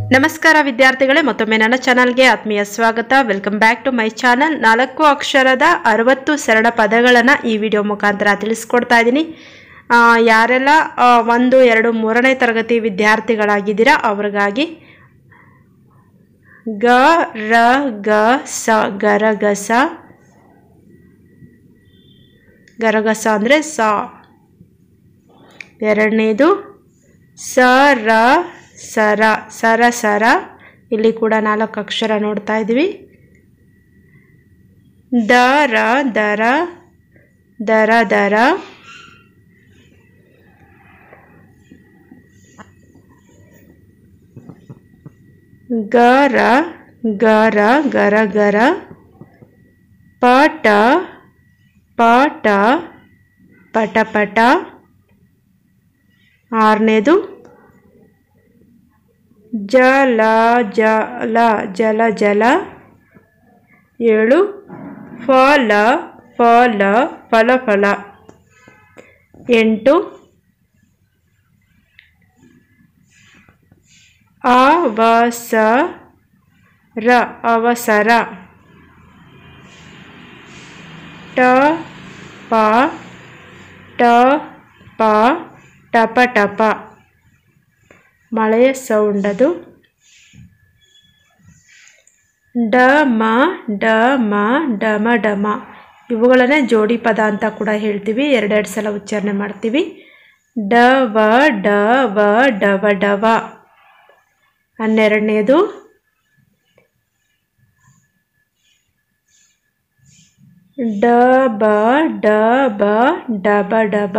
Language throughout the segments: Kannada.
ನಮಸ್ಕಾರ ವಿದ್ಯಾರ್ಥಿಗಳೇ ಮತ್ತೊಮ್ಮೆ ನನ್ನ ಚಾನಲ್ಗೆ ಆತ್ಮೀಯ ಸ್ವಾಗತ welcome back to my channel ನಾಲ್ಕು ಅಕ್ಷರದ ಅರವತ್ತು ಸರಳ ಪದಗಳನ್ನು ಈ ವಿಡಿಯೋ ಮುಖಾಂತರ ತಿಳಿಸ್ಕೊಡ್ತಾ ಇದ್ದೀನಿ ಆ, ಯಾರೆಲ್ಲ ಆ, ಒಂದು ಎರಡು ಮೂರನೇ ತರಗತಿ ವಿದ್ಯಾರ್ಥಿಗಳಾಗಿದ್ದೀರಾ ಅವ್ರಿಗಾಗಿ ಗ ರ ಗ ಸ ಗರಗಸ ಗರಗಸ ಅಂದರೆ ಸ ಎರಡನೇದು ಸ ರ ಸರ ಸರ ಸರ ಇಲ್ಲಿ ಕೂಡ ನಾಲ್ಕು ಅಕ್ಷರ ನೋಡ್ತಾ ಇದ್ವಿ ದರ ದರ ದರ ದರ ಗರ ಗರ ಗರ ಗರ ಪಟ ಪಟ ಪಟ ಪಟ ಆರನೇದು ಜಲ ಜಲ ಜಲ ಜಲ ಏಳು ಫಲ ಫಲ ಫಲ ಫಲ ಎಂಟು ಅವಸರ ಅವಸರ ಟ ಪ ಟ ಪ ಟಪ ಟಪ ಮಳೆಯ ಸೌಂಡ್ ಅದು ಡ ಮ ಡ ಮ ಡಮ ಡಮ ಇವುಗಳನ್ನೇ ಜೋಡಿ ಪದ ಅಂತ ಕೂಡ ಹೇಳ್ತೀವಿ ಎರಡೆರಡು ಸಲ ಉಚ್ಚಾರಣೆ ಮಾಡ್ತೀವಿ ಡ ವ ಡ ವ ಡವ ಡವ ಹನ್ನೆರಡನೇದು ಡ ಬ ಡ ಬ ಡಬ ಡಬ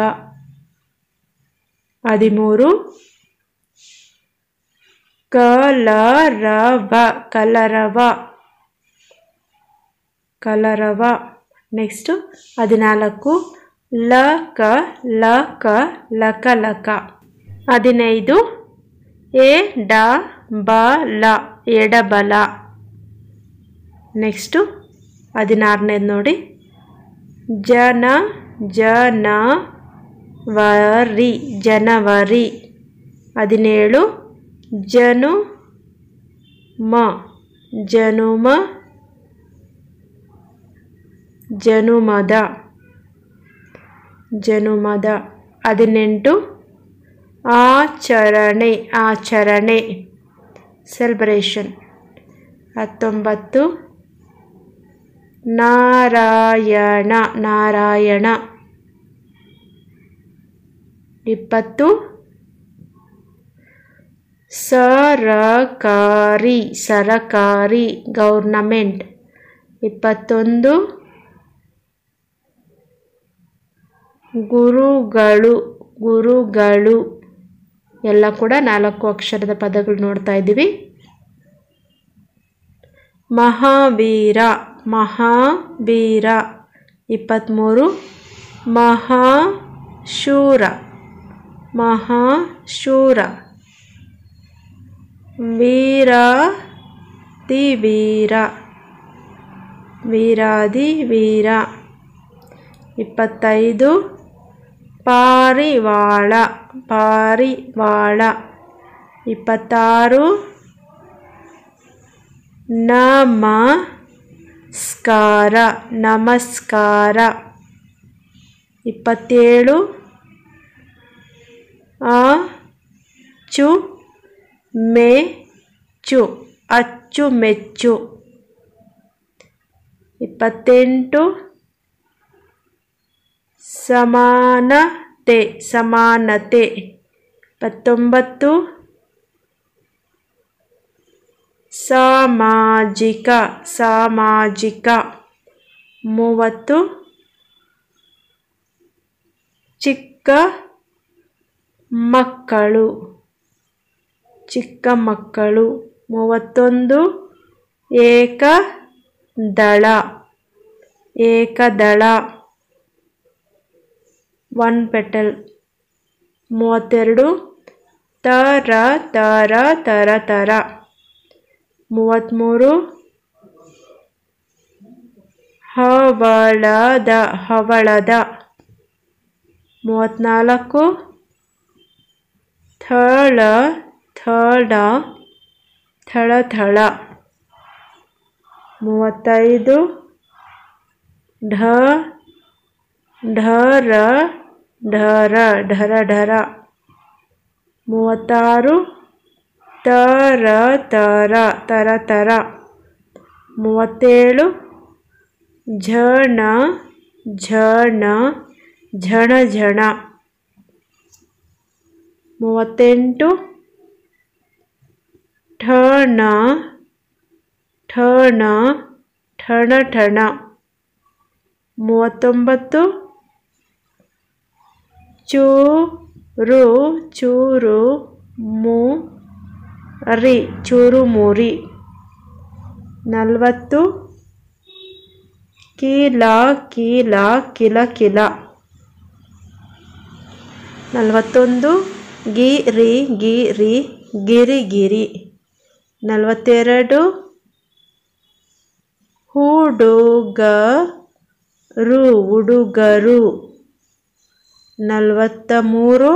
ಹದಿಮೂರು ಕಲರವ ಕಲರವ ಕಲರವ ನೆಕ್ಸ್ಟು ಹದಿನಾಲ್ಕು ಲಕ ಲಕ ಲಕ ಲಕ ಹದಿನೈದು ಎ ಡ ಬ ಲ ಎಡಬಲ ನೆಕ್ಸ್ಟು ಹದಿನಾರನೇದು ನೋಡಿ ಜನ ಜನ ವರಿ ಜನವರಿ ಹದಿನೇಳು ಜನು ಮ ಜನುಮ ಜನುಮದ ಜನುಮದ ಹದಿನೆಂಟು ಆಚರಣೆ ಆಚರಣೆ ಸೆಲೆಬ್ರೇಷನ್ ಹತ್ತೊಂಬತ್ತು ನಾರಾಯಣ ನಾರಾಯಣ ಇಪ್ಪತ್ತು ಸರಕಾರಿ ಸರಕಾರಿ ಗೌರ್ನಮೆಂಟ್ ಇಪ್ಪತ್ತೊಂದು ಗುರುಗಳು ಗುರುಗಳು ಎಲ್ಲ ಕೂಡ ನಾಲ್ಕು ಅಕ್ಷರದ ಪದಗಳು ನೋಡ್ತಾ ಇದ್ದೀವಿ ಮಹಾವೀರ ಮಹಾವೀರ ಇಪ್ಪತ್ತ್ಮೂರು ಮಹಾಶೂರ ಮಹಾಶೂರ ವೀರಾದಿ ವೀರ ವೀರಾದಿ ವೀರ ಇಪ್ಪತ್ತೈದು ಪಾರಿವಾಳ ಪಾರಿವಾಳ ಇಪ್ಪತ್ತಾರು ನಮಸ್ಕಾರ ನಮಸ್ಕಾರ ಇಪ್ಪತ್ತೇಳು ಅಚ್ಚು ಮೆಚ್ಚು ಅಚ್ಚುಮೆಚ್ಚು ಇಪ್ಪತ್ತೆಂಟು ಸಮಾನತೆ ಸಮಾನತೆ ಇಪ್ಪತ್ತೊಂಬತ್ತು ಸಾಮಾಜಿಕ ಸಾಮಾಜಿಕ ಮೂವತ್ತು ಚಿಕ್ಕ ಮಕ್ಕಳು ಚಿಕ್ಕ ಮಕ್ಕಳು ಮೂವತ್ತೊಂದು ಏಕದಳ ಏಕದಳ ಒನ್ ಪೆಟಲ್ ಮೂವತ್ತೆರಡು ತರ ತರ ತರ ತರ ಮೂವತ್ತ್ಮೂರು ಹವಳದ ಹವಳದ ಮೂವತ್ತ್ನಾಲ್ಕು ಥಳ ಥಳ ಥಳಥಳ ಮೂವತ್ತೈದು ಢ ಢರ ಢರ ಢರ ಢರ ಮೂವತ್ತಾರು ತರ ತರ ತರ ತರ ಮೂವತ್ತೇಳು ಝಣ ಝಣ ಝಣ ಝಣ ಮೂವತ್ತೆಂಟು ಠಣ ಠಣ ಠಣ ಠಣ ಮೂವತ್ತೊಂಬತ್ತು ಚೂರು ಚೂರು ಮು ರಿ ಚೂರು ಮುರಿ ನಲವತ್ತು ಕೀಲ ಕೀಲ ಕಿಲ ಕಿಲ ನಲವತ್ತೊಂದು ಗಿರಿ ಗಿರಿ ಗಿರಿ ಗಿರಿ ನಲವತ್ತೆರಡು ಹುಡುಗರು ಹುಡುಗರು ನಲವತ್ತ ಮೂರು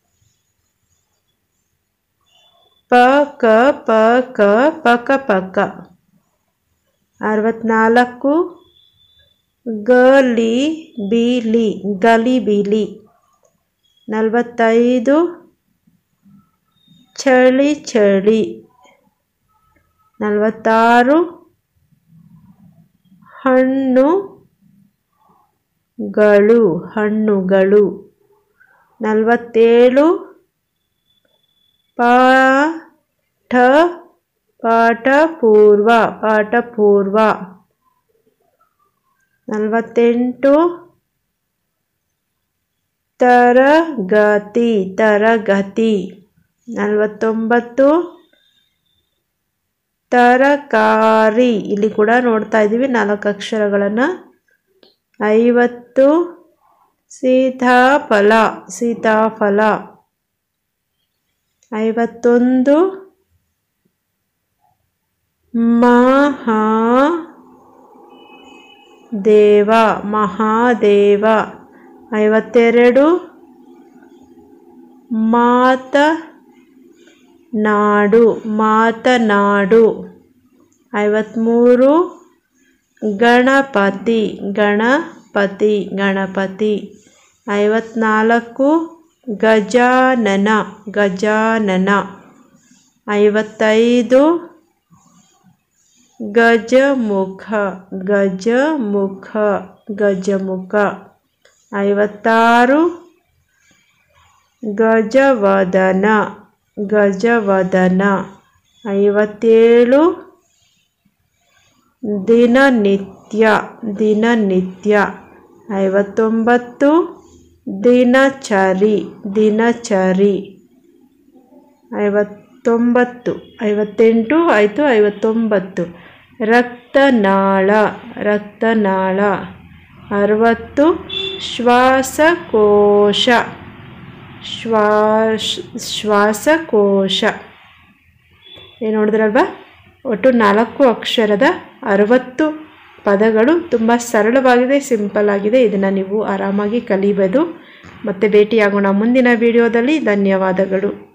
ಪಕ ಪಕ ಪಕ ಪಕ ಅರವತ್ನಾಲ್ಕು ಗಲಿ ಬೀಲಿ ಗಲಿ ಬೀಲಿ ನಲವತ್ತೈದು ಚಳಿ ಚಳಿ ನಲವತ್ತಾರು ಹಣ್ಣುಗಳು ಹಣ್ಣುಗಳು ನಲವತ್ತೇಳು ಪಾಠ ಪಾಠ ಪೂರ್ವ ಪಾಠ ಪೂರ್ವ ನಲವತ್ತೆಂಟು ತರಗತಿ ತರಗತಿ ನಲವತ್ತೊಂಬತ್ತು ತರಕಾರಿ ಇಲ್ಲಿ ಕೂಡ ನೋಡ್ತಾ ಇದ್ದೀವಿ ನಾಲ್ಕು ಅಕ್ಷರಗಳನ್ನು ಐವತ್ತು ಸೀತಾಫಲ ಸೀತಾಫಲ ಐವತ್ತೊಂದು ಮಹಾ ದೇವ ಮಹಾದೇವ ಐವತ್ತೆರಡು ಮಾತ ನಾಡು ಮಾತನಾಡು ಐವತ್ತ್ಮೂರು ಗಣಪತಿ ಗಣಪತಿ ಗಣಪತಿ ಐವತ್ನಾಲ್ಕು ಗಜಾನನ ಗಜಾನನ ಐವತ್ತೈದು ಗಜಮುಖ ಗಜಮುಖ ಗಜಮುಖ ಐವತ್ತಾರು ಗಜವದನ ಗಜವದನ ಐವತ್ತೇಳು ದಿನನಿತ್ಯ ದಿನನಿತ್ಯ ಐವತ್ತೊಂಬತ್ತು ದಿನಚರಿ ದಿನಚರಿ ಐವತ್ತೊಂಬತ್ತು ಐವತ್ತೆಂಟು ಆಯಿತು ಐವತ್ತೊಂಬತ್ತು ರಕ್ತನಾಳ ರಕ್ತನಾಳ ಅರವತ್ತು ಶ್ವಾಸಕೋಶ ಶ್ವಾಸ ಶ್ವಾಸಕೋಶ ಏನು ನೋಡಿದ್ರಲ್ವಾ ಒಟ್ಟು ನಾಲ್ಕು ಅಕ್ಷರದ ಅರವತ್ತು ಪದಗಳು ತುಂಬ ಸರಳವಾಗಿದೆ ಸಿಂಪಲ್ ಆಗಿದೆ ಇದನ್ನು ನೀವು ಆರಾಮಾಗಿ ಕಲಿಬೋದು ಮತ್ತೆ ಭೇಟಿಯಾಗೋಣ ಮುಂದಿನ ವಿಡಿಯೋದಲ್ಲಿ ಧನ್ಯವಾದಗಳು